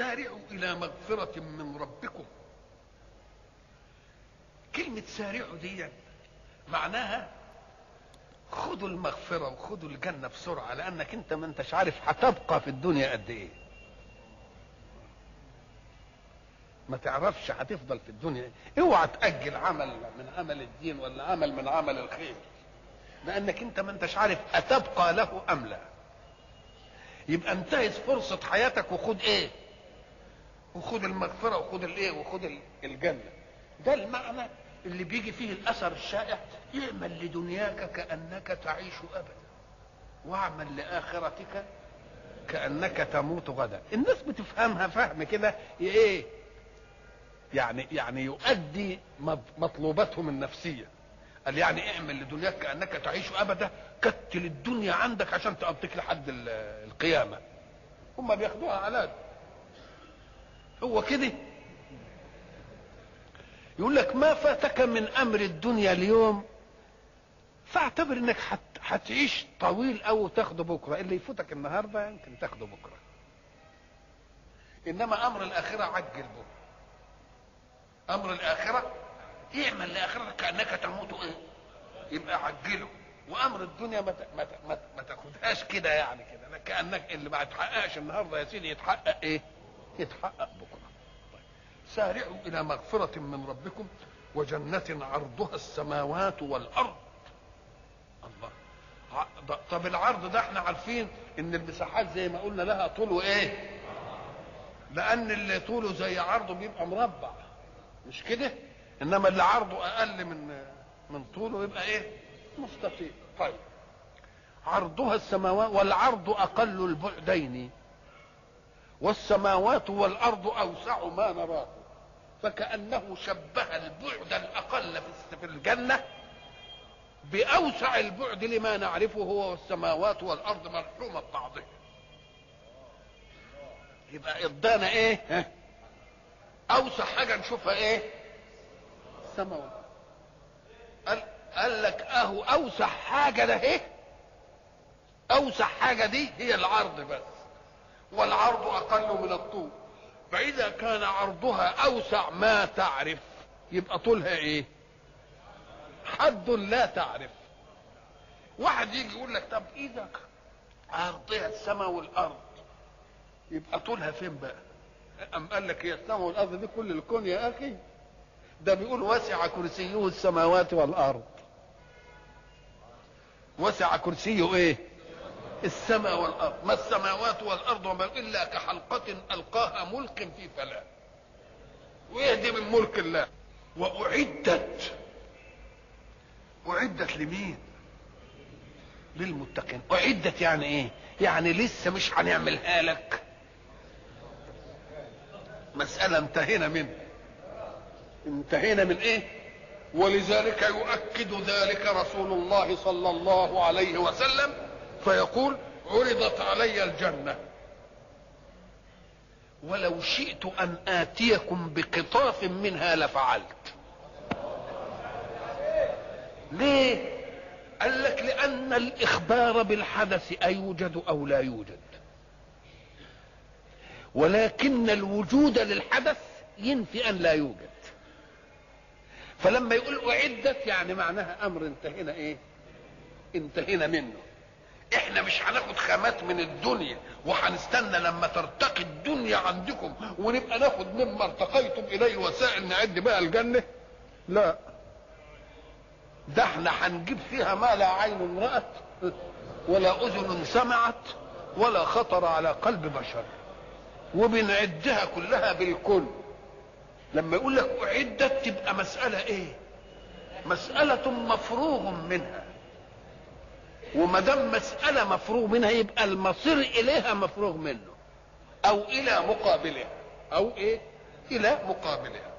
سارعوا الى مغفرة من ربكم كلمة سارعوا دي معناها خدوا المغفرة وخدوا الجنة بسرعة لأنك أنت ما أنتش عارف هتبقى في الدنيا قد إيه ما تعرفش هتفضل في الدنيا اوعى تأجل عمل من عمل الدين ولا عمل من عمل الخير لأنك أنت ما أنتش عارف أتبقى له أم لا يبقى انتهز فرصة حياتك وخد إيه وخد المغفرة وخد الإيه وخد الجنة ده المعنى اللي بيجي فيه الاثر الشائع اعمل لدنياك كانك تعيش ابدا واعمل لاخرتك كانك تموت غدا الناس بتفهمها فهم كده ايه يعني يعني يؤدي مطلوباتهم النفسيه قال يعني اعمل لدنياك كانك تعيش ابدا كتل الدنيا عندك عشان تقضيك لحد القيامه هم بياخدوها علاج هو كده يقول لك ما فاتك من امر الدنيا اليوم فاعتبر انك حت هتعيش طويل او تاخده بكره اللي يفوتك النهارده يمكن تاخده بكره انما امر الاخره عجل به امر الاخره اعمل لاخرتك كانك تموت ايه يبقى عجله وامر الدنيا ما ما ما, ما تاخدهاش كده يعني كده كانك اللي ما يتحققش النهارده يا سيدي يتحقق ايه يتحقق بكره سارعوا الى مغفرة من ربكم وجنة عرضها السماوات والارض الله طب العرض ده احنا عارفين ان المساحات زي ما قلنا لها طول وايه لان اللي طوله زي عرضه بيبقى مربع مش كده انما اللي عرضه اقل من من طوله يبقى ايه مستطيل طيب عرضها السماوات والعرض اقل البعدين والسماوات والارض اوسع ما نراه فكانه شبه البعد الاقل في الجنه باوسع البعد لما نعرفه هو والسماوات والارض مرحومه ببعضها يبقى ادانا ايه اوسع حاجه نشوفها ايه السماوات قال قال لك اهو اوسع حاجه ده ايه اوسع حاجه دي هي العرض بس والعرض اقل من الطول فاذا كان عرضها اوسع ما تعرف يبقى طولها ايه حد لا تعرف واحد يجي يقول لك طب اذا عرضها السماء والارض يبقى طولها فين بقى ام قال لك هي السماء والارض دي كل الكون يا اخي ده بيقول وسع كرسيه السماوات والارض وسع كرسيه ايه السماء والارض ما السماوات والارض وما الا كحلقه القاها ملك في فلاه ويهدي من ملك الله واعدت اعدت لمين للمتقين اعدت يعني ايه يعني لسه مش هنعملها لك مسألة انتهينا منها انتهينا من ايه ولذلك يؤكد ذلك رسول الله صلى الله عليه وسلم فيقول عرضت علي الجنة ولو شئت أن آتيكم بقطاف منها لفعلت ليه قال لك لأن الإخبار بالحدث أيوجد أو لا يوجد ولكن الوجود للحدث ينفي أن لا يوجد فلما يقول أعدت يعني معناها أمر انتهينا إيه انتهينا منه احنا مش هناخد خامات من الدنيا وهنستنى لما ترتقي الدنيا عندكم ونبقى ناخد مما ارتقيتم اليه وسائل نعد بقى الجنه لا ده احنا هنجيب فيها ما لا عين رأت ولا اذن سمعت ولا خطر على قلب بشر وبنعدها كلها بالكل لما يقول لك اعدت تبقى مساله ايه مساله مفروغ منها وما دام مسألة مفروغ منها يبقى المصير إليها مفروغ منه أو إلى مقابلها أو إيه؟ إلى مقابلها.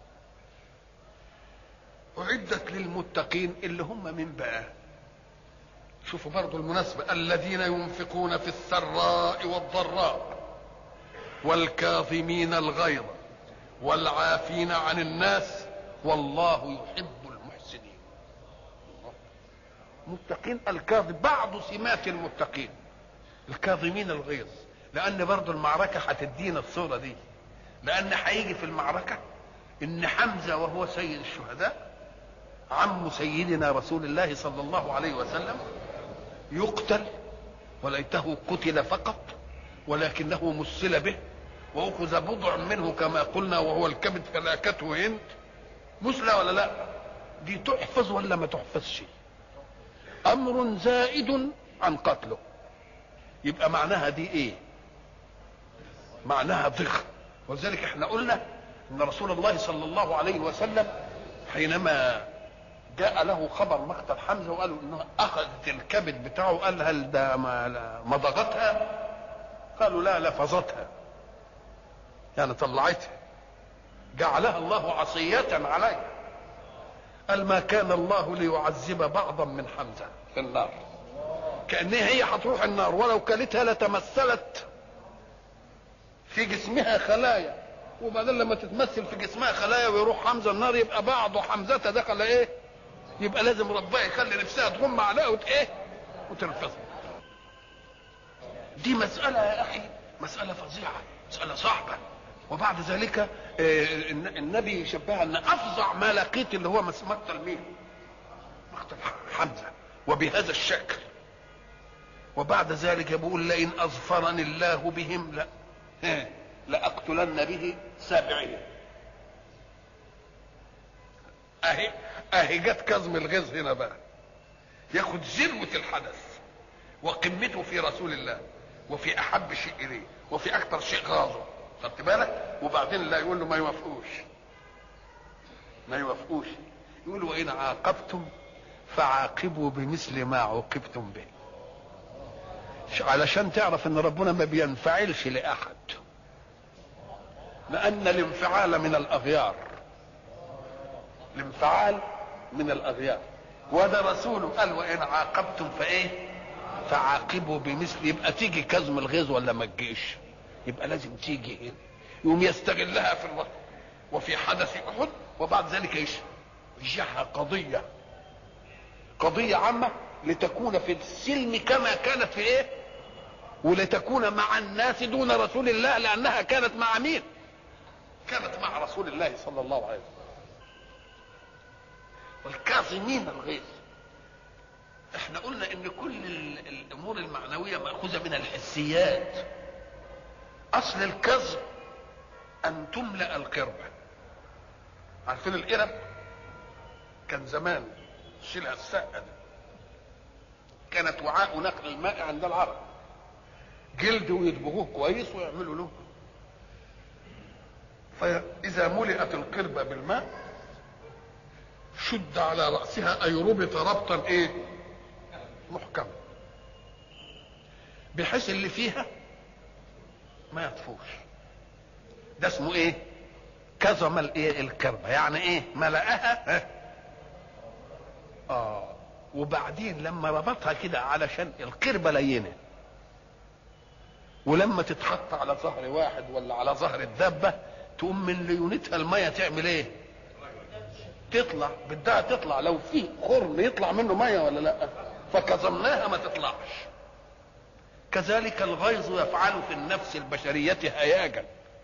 أعدت للمتقين اللي هم من بقى؟ شوفوا برضو المناسبة الذين ينفقون في السراء والضراء والكاظمين الغيظ والعافين عن الناس والله يحب المحسنين متقين الكاظم بعض سمات المتقين الكاظمين الغيظ لان برضو المعركة هتدينا الصورة دي لان هيجي في المعركة ان حمزة وهو سيد الشهداء عم سيدنا رسول الله صلى الله عليه وسلم يقتل وليته قتل فقط ولكنه مثل به واخذ بضع منه كما قلنا وهو الكبد فلاكته هند مثلى ولا لا دي تحفظ ولا ما تحفظش امر زائد عن قتله يبقى معناها دي ايه معناها ضخم ولذلك احنا قلنا ان رسول الله صلى الله عليه وسلم حينما جاء له خبر مقتل حمزه وقالوا انه اخذت الكبد بتاعه قال هل ده ما مضغتها قالوا لا لفظتها يعني طلعتها جعلها الله عصية عليه قال ما كان الله ليعذب بعضا من حمزة في النار كأنها هي هتروح النار ولو كلتها لتمثلت في جسمها خلايا وبعدين لما تتمثل في جسمها خلايا ويروح حمزة النار يبقى بعض حمزة دخل ايه يبقى لازم ربنا يخلي نفسها تغم عليها وت ايه وتنفذ دي مسألة يا أخي مسألة فظيعة مسألة صعبة وبعد ذلك النبي شبهها ان افظع ما لقيت اللي هو مقتل مين؟ مقتل حمزه وبهذا الشكل وبعد ذلك بيقول لئن اظفرني الله بهم لا لاقتلن به سابعين اهي اهي جت كظم الغيظ هنا بقى ياخد ذروه الحدث وقمته في رسول الله وفي احب شيء اليه وفي اكثر شيء غاضه خدت بالك وبعدين لا يقول له ما يوافقوش ما يوافقوش يقول وان عاقبتم فعاقبوا بمثل ما عوقبتم به علشان تعرف ان ربنا ما بينفعلش لاحد لان الانفعال من الاغيار الانفعال من الاغيار وده رسوله قال وان عاقبتم فايه فعاقبوا بمثل يبقى تيجي كظم الغيظ ولا ما تجيش يبقى لازم تيجي هنا يقوم يستغلها في الوقت وفي حدث احد وبعد ذلك يشجعها قضيه قضيه عامه لتكون في السلم كما كانت في ايه ولتكون مع الناس دون رسول الله لانها كانت مع مين كانت مع رسول الله صلى الله عليه وسلم والكاظمين الغيظ احنا قلنا ان كل الامور المعنويه ماخوذه من الحسيات اصل الكذب ان تملا القربه عارفين القرب كان زمان شيلها السقه دي كانت وعاء نقل الماء عند العرب جلد ويدبغوه كويس ويعملوا له فاذا ملئت القربه بالماء شد على راسها اي ربط ربطا ايه محكم بحيث اللي فيها ما يطفوش ده اسمه ايه كظم الايه الكربة يعني ايه ملأها ها؟ اه وبعدين لما ربطها كده علشان القربة لينة ولما تتحط على ظهر واحد ولا على ظهر الدابة تقوم من ليونتها المية تعمل ايه تطلع بدها تطلع لو في خرم يطلع منه مية ولا لا فكظمناها ما تطلعش كذلك الغيظ يفعل في النفس البشرية هياجا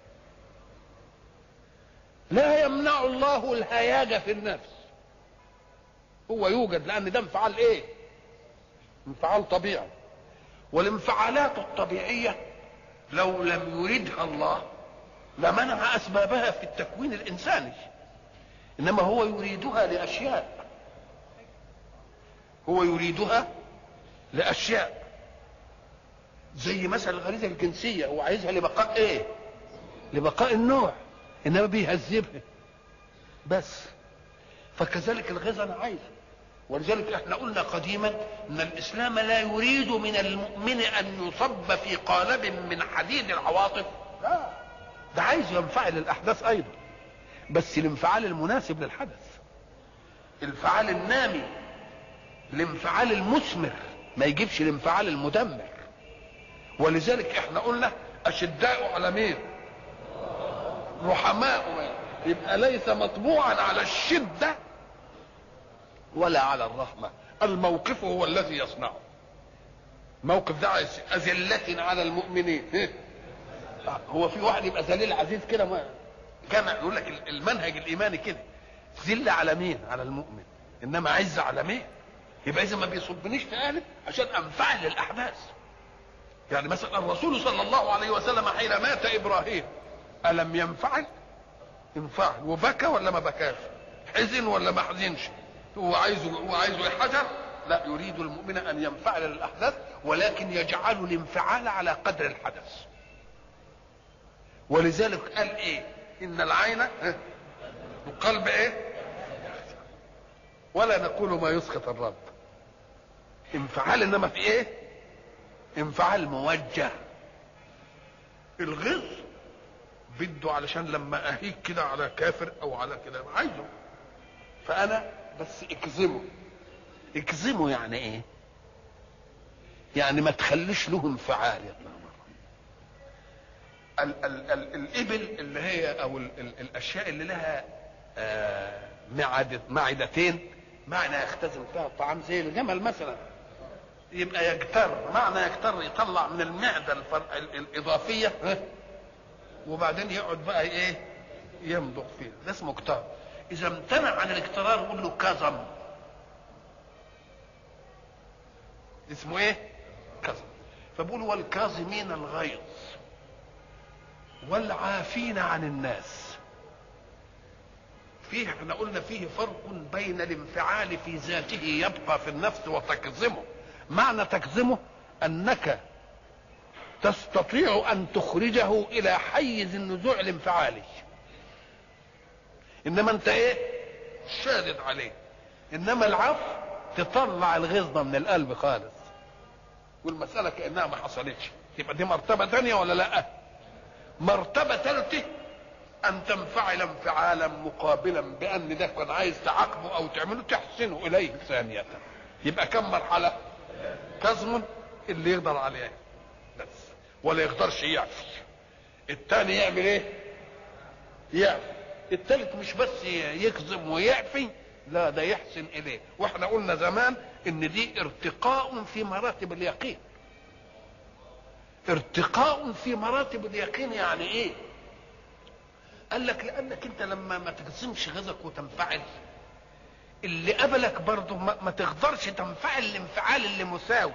لا يمنع الله الهياج في النفس هو يوجد لان ده انفعال ايه انفعال طبيعي والانفعالات الطبيعية لو لم يردها الله لمنع اسبابها في التكوين الانساني انما هو يريدها لاشياء هو يريدها لاشياء زي مثلا الغريزه الجنسيه هو عايزها لبقاء ايه لبقاء النوع انما بيهذبها بس فكذلك الغيظ انا عايزه ولذلك احنا قلنا قديما ان الاسلام لا يريد من المؤمن ان يصب في قالب من حديد العواطف لا ده عايز ينفعل الاحداث ايضا بس الانفعال المناسب للحدث الانفعال النامي الانفعال المثمر ما يجيبش الانفعال المدمر ولذلك احنا قلنا اشداء على مين رحماء يبقى ليس مطبوعا على الشده ولا على الرحمه الموقف هو الذي يصنعه موقف ده أذلة على المؤمنين هو في واحد يبقى ذليل عزيز كده ما كما يقول لك المنهج الايماني كده ذل على مين على المؤمن انما عز على مين يبقى اذا ما بيصبنيش في اهلي عشان انفعل للاحداث يعني مثلا الرسول صلى الله عليه وسلم حين مات ابراهيم الم ينفعل انفعل وبكى ولا ما بكاش حزن ولا ما حزنش هو عايزه هو عايزه يحجر لا يريد المؤمن ان ينفعل للاحداث ولكن يجعل الانفعال على قدر الحدث ولذلك قال ايه ان العين القلب ايه ولا نقول ما يسخط الرب انفعال انما في ايه انفعال موجه الغيظ بده علشان لما اهيك كده على كافر او على كده عايزه فانا بس اكظمه اكظمه يعني ايه يعني ما تخليش له انفعال يطلع ال ال ال الابل اللي هي او ال ال الاشياء اللي لها آه معدة معدتين معنى يختزن فيها الطعام زي الجمل مثلا يبقى يجتر معنى يجتر يطلع من المعده الفر... الاضافيه وبعدين يقعد بقى ايه يمضغ فيها ده اسمه اكتار اذا امتنع عن الاكترار قول له كظم اسمه ايه كظم فبقول والكاظمين الغيظ والعافين عن الناس فيه احنا قلنا فيه فرق بين الانفعال في ذاته يبقى في النفس وتكظمه معنى تكظمه انك تستطيع ان تخرجه الى حيز النزوع الانفعالي انما انت ايه شادد عليه انما العفو تطلع الغيظه من القلب خالص والمساله كانها ما حصلتش يبقى دي مرتبه ثانيه ولا لا مرتبه ثالثه ان تنفعل انفعالا مقابلا بان ده كان عايز تعاقبه او تعمله تحسنه اليه ثانيه يبقى كم مرحله كظم اللي يقدر عليه بس ولا يقدرش يعفي الثاني يعمل ايه يعفي الثالث مش بس يكظم ويعفي لا ده يحسن اليه واحنا قلنا زمان ان دي ارتقاء في مراتب اليقين ارتقاء في مراتب اليقين يعني ايه قال لك لانك انت لما ما تقسمش غيظك وتنفعل اللي قبلك برضه ما, ما تقدرش تنفعل الانفعال اللي مساوي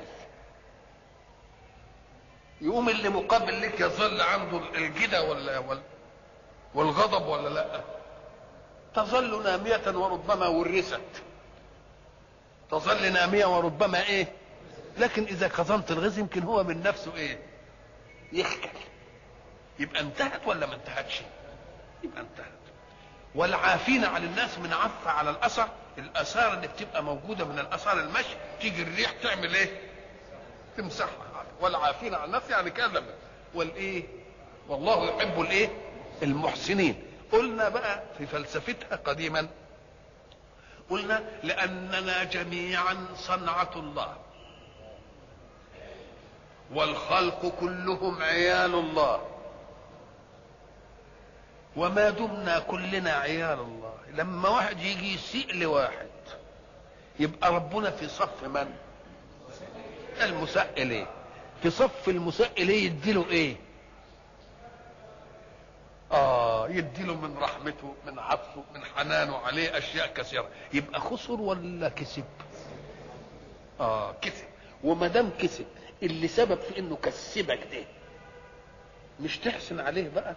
يقوم اللي مقابل لك يظل عنده الجدة ولا ولا والغضب ولا لا تظل نامية وربما ورثت تظل نامية وربما ايه لكن اذا خزنت الغيظ يمكن هو من نفسه ايه يخجل يبقى انتهت ولا ما انتهتش يبقى انتهت والعافين عن الناس من عف على الاثر الاثار اللي بتبقى موجوده من الاثار المشي تيجي الريح تعمل ايه تمسحها والعافين عن الناس يعني كذب والايه والله يحب الايه المحسنين قلنا بقى في فلسفتها قديما قلنا لاننا جميعا صنعه الله والخلق كلهم عيال الله وما دمنا كلنا عيال الله لما واحد يجي يسيء لواحد يبقى ربنا في صف من المساء اليه في صف المساء اليه يديله ايه اه يديله من رحمته من عطفه من حنانه عليه اشياء كثيره يبقى خسر ولا كسب اه كسب وما دام كسب اللي سبب في انه كسبك ده مش تحسن عليه بقى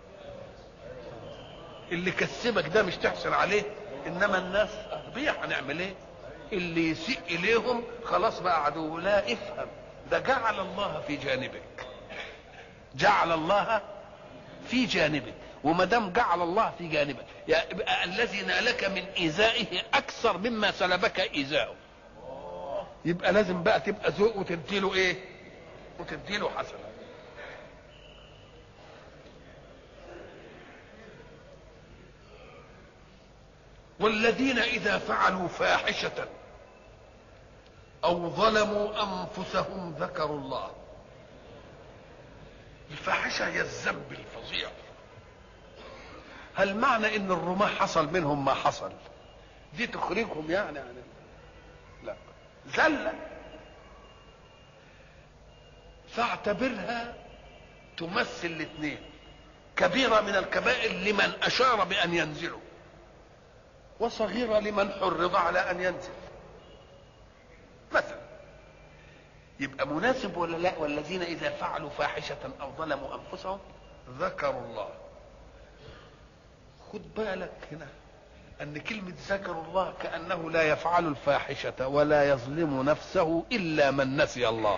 اللي كسبك ده مش تحسن عليه انما الناس اغبياء هنعمل ايه اللي يسيء اليهم خلاص بقى عدو لا افهم ده جعل الله في جانبك جعل الله في جانبك وما دام جعل الله في جانبك يبقى الذي نالك من ايذائه اكثر مما سلبك ايذاؤه يبقى لازم بقى تبقى ذوق وتديله ايه وتديله حسنه والذين اذا فعلوا فاحشه او ظلموا انفسهم ذكروا الله الفاحشه هي الذنب الفظيع هل معنى ان الرماة حصل منهم ما حصل دي تخرجهم يعني عن لا زله فاعتبرها تمثل الاثنين كبيرة من الكبائر لمن أشار بأن ينزلوا وصغيرة لمن حرض على أن ينزل مثلا يبقى مناسب ولا لا والذين إذا فعلوا فاحشة أو ظلموا أنفسهم ذكروا الله خد بالك هنا أن كلمة ذكروا الله كأنه لا يفعل الفاحشة ولا يظلم نفسه إلا من نسي الله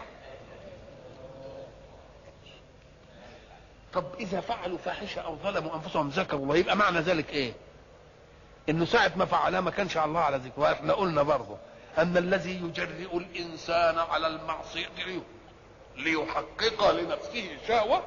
طب إذا فعلوا فاحشة أو ظلموا أنفسهم ذكروا الله يبقى معنى ذلك إيه؟ إنه ساعة ما فعلها ما كانش الله على ذكره وإحنا قلنا برضه أن الذي يجرئ الإنسان على المعصية ليحقق لنفسه شهوة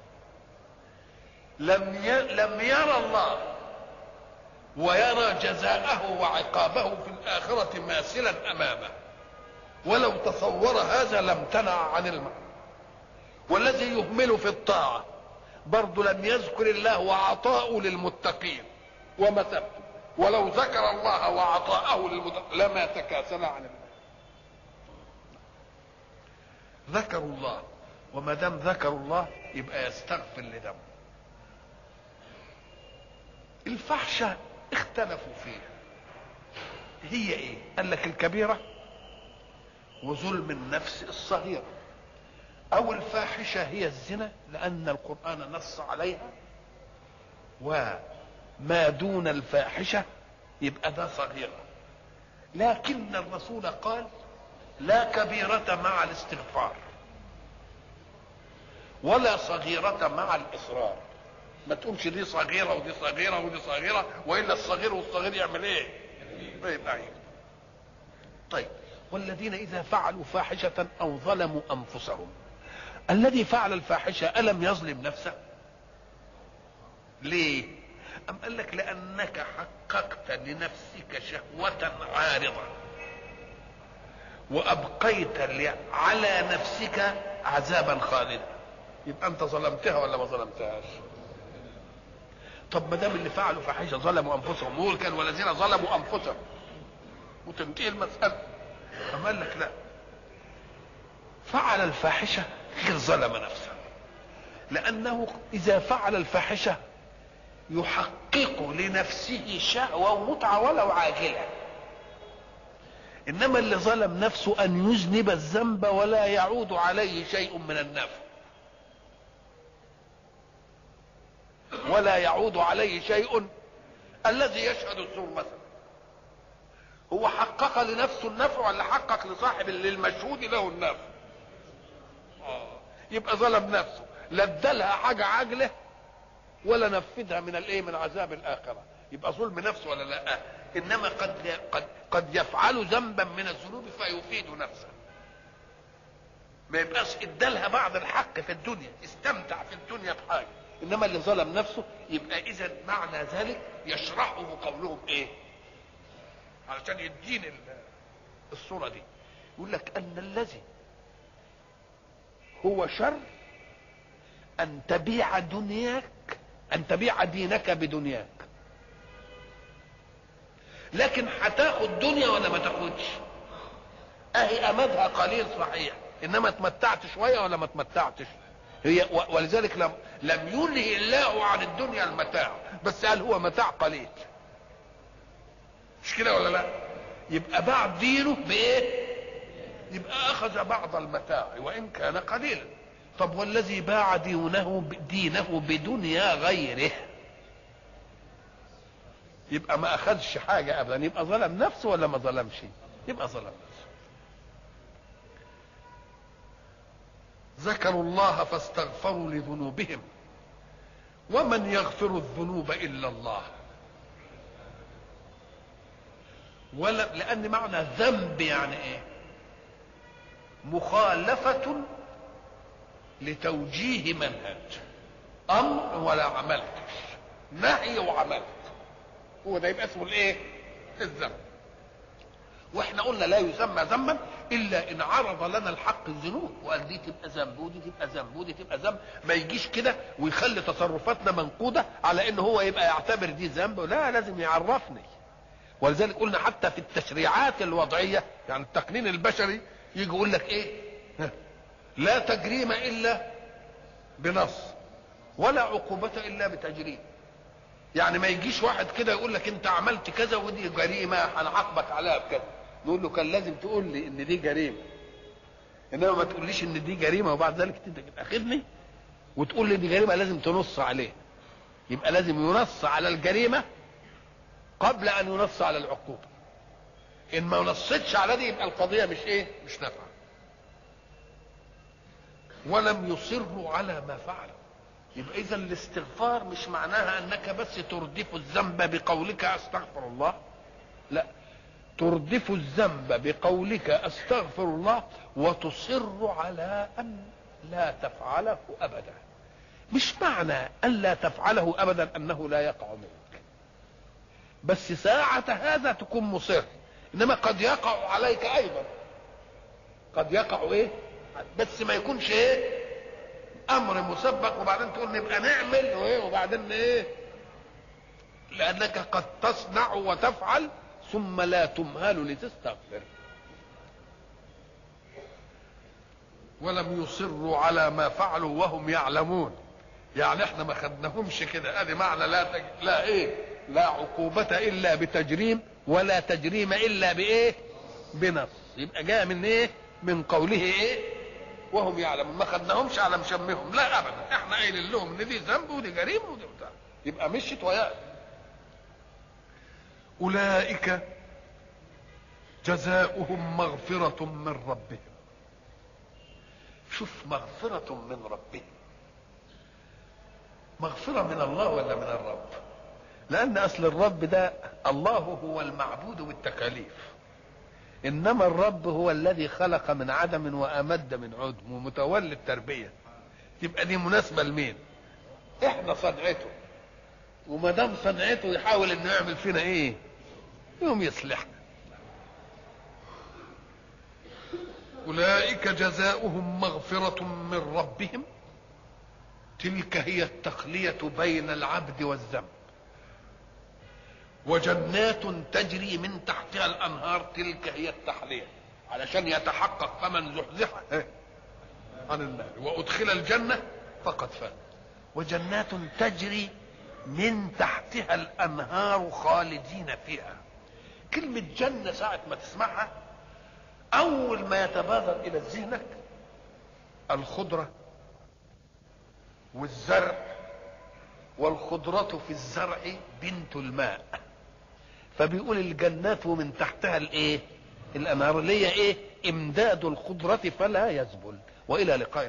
لم ي... لم يرى الله ويرى جزاءه وعقابه في الآخرة ماثلا أمامه ولو تصور هذا لم تنع عن المعنى والذي يهمل في الطاعة برضه لم يذكر الله وعطاءه للمتقين ومثبته ولو ذكر الله وعطاءه للمتقين لما تكاسل عن الله ذكروا الله وما دام ذكروا الله يبقى يستغفر لذنبه الفحشة اختلفوا فيها هي ايه قال لك الكبيرة وظلم النفس الصغيرة او الفاحشة هي الزنا لان القرآن نص عليها وما دون الفاحشة يبقى ده صغيرة لكن الرسول قال لا كبيرة مع الاستغفار ولا صغيرة مع الإصرار ما تقولش دي صغيرة ودي صغيرة ودي صغيرة وإلا الصغير والصغير يعمل إيه؟ يبقى عيب طيب والذين إذا فعلوا فاحشة أو ظلموا أنفسهم الذي فعل الفاحشة ألم يظلم نفسه؟ ليه؟ أم قال لك لأنك حققت لنفسك شهوة عارضة وأبقيت على نفسك عذابا خالدا يبقى أنت ظلمتها ولا ما ظلمتهاش؟ طب ما دام اللي فعلوا فاحشه ظلموا انفسهم وهو كان والذين ظلموا انفسهم وتنتهي المساله أما قال لك لا فعل الفاحشه غير ظلم نفسه لانه اذا فعل الفاحشه يحقق لنفسه شهوه ومتعه ولو عاجله انما اللي ظلم نفسه ان يذنب الذنب ولا يعود عليه شيء من النفع ولا يعود عليه شيء الذي يشهد الزور مثلا هو حقق لنفسه النفع ولا حقق لصاحب للمشهود له النفع آه. يبقى ظلم نفسه لا ادالها حاجه عاجله ولا نفذها من الايه من عذاب الاخره يبقى ظلم نفسه ولا لا انما قد قد قد يفعل ذنبا من الذنوب فيفيد نفسه ما يبقاش ادالها بعض الحق في الدنيا استمتع في الدنيا بحاجه انما اللي ظلم نفسه يبقى اذا معنى ذلك يشرحه قولهم ايه علشان يدين الصوره دي يقول لك ان الذي هو شر ان تبيع دنياك ان تبيع دينك بدنياك لكن هتاخد دنيا ولا ما تاخدش اهي امدها قليل صحيح انما اتمتعت شويه ولا ما اتمتعتش هي ولذلك لم لم ينهي الله عن الدنيا المتاع بس قال هو متاع قليل مش كده ولا لا يبقى باع دينه بايه يبقى اخذ بعض المتاع وان كان قليلا طب والذي باع دينه دينه بدنيا غيره يبقى ما اخذش حاجه ابدا يبقى ظلم نفسه ولا ما ظلمش يبقى ظلم نفسه ذكروا الله فاستغفروا لذنوبهم ومن يغفر الذنوب الا الله ولا لان معنى ذنب يعني ايه مخالفه لتوجيه منهج امر ولا عملتش نهي وعملت هو ده يبقى اسمه الايه الذنب واحنا قلنا لا يسمى ذنبا الا ان عرض لنا الحق الذنوب وقال دي تبقى ذنب ودي تبقى ذنب ودي تبقى ذنب ما يجيش كده ويخلي تصرفاتنا منقوده على ان هو يبقى يعتبر دي ذنب لا لازم يعرفني ولذلك قلنا حتى في التشريعات الوضعيه يعني التقنين البشري يجي يقول لك ايه لا تجريم الا بنص ولا عقوبة الا بتجريم يعني ما يجيش واحد كده يقول لك انت عملت كذا ودي جريمة هنعاقبك عليها بكذا نقول له كان لازم تقول لي ان دي جريمة انما ما تقوليش ان دي جريمة وبعد ذلك انت تاخذني وتقول لي دي جريمة لازم تنص عليه يبقى لازم ينص على الجريمة قبل ان ينص على العقوبة ان ما نصتش على دي يبقى القضية مش ايه مش نافعة ولم يصروا على ما فعلوا يبقى اذا الاستغفار مش معناها انك بس تردف الذنب بقولك استغفر الله لا تردف الذنب بقولك استغفر الله وتصر على ان لا تفعله ابدا مش معنى ان لا تفعله ابدا انه لا يقع منك بس ساعة هذا تكون مصر انما قد يقع عليك ايضا قد يقع ايه بس ما يكونش ايه امر مسبق وبعدين تقول نبقى نعمل وايه وبعدين ايه لانك قد تصنع وتفعل ثم لا تمهل لتستغفر ولم يصروا على ما فعلوا وهم يعلمون يعني احنا ما خدناهمش كده ادي معنى لا تج... لا ايه لا عقوبة الا بتجريم ولا تجريم الا بايه بنص يبقى جاء من ايه من قوله ايه وهم يعلمون ما خدناهمش على مشمهم لا ابدا احنا قايلين لهم ان دي ذنب ودي جريمه ودي بتاع يبقى مشيت وياه اولئك جزاؤهم مغفرة من ربهم شوف مغفرة من ربهم مغفرة من الله ولا من الرب لأن أصل الرب ده الله هو المعبود بالتكاليف انما الرب هو الذي خلق من عدم وامد من عدم ومتولي التربيه تبقى دي مناسبه لمين احنا صنعته وما دام صنعته يحاول انه يعمل فينا ايه يوم يصلحنا اولئك جزاؤهم مغفره من ربهم تلك هي التخليه بين العبد والذنب وجنات تجري من تحتها الانهار تلك هي التحليه علشان يتحقق فمن زحزح عن النار وادخل الجنه فقد فاز وجنات تجري من تحتها الانهار خالدين فيها كلمه جنه ساعه ما تسمعها اول ما يتبادر الى ذهنك الخضره والزرع والخضرة في الزرع بنت الماء فبيقول الجنات ومن تحتها الايه الانهار اللي هي ايه امداد الخضرة فلا يذبل والى لقاء